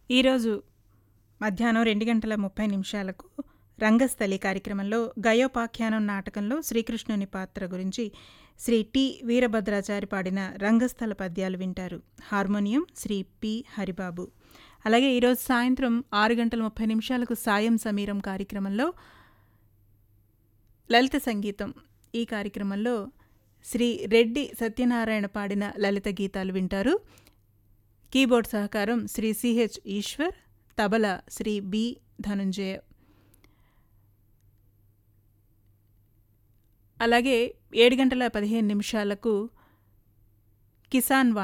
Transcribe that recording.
ఈరోజు మధ్యాహ్నం రెండు గంటల ముప్పై నిమిషాలకు రంగస్థలి కార్యక్రమంలో గయోపాఖ్యానం నాటకంలో శ్రీకృష్ణుని పాత్ర గురించి శ్రీ టి వీరభద్రాచారి పాడిన రంగస్థల పద్యాలు వింటారు హార్మోనియం శ్రీ పి హరిబాబు అలాగే ఈరోజు సాయంత్రం ఆరు గంటల ముప్పై నిమిషాలకు సాయం సమీరం కార్యక్రమంలో లలిత సంగీతం ఈ కార్యక్రమంలో శ్రీ రెడ్డి సత్యనారాయణ పాడిన లలిత గీతాలు వింటారు కీబోర్డ్ సహకారం శ్రీ సిహెచ్ ఈశ్వర్ తబల శ్రీ బి ధనుంజయ అలాగే ఏడు గంటల పదిహేను నిమిషాలకు కిసాన్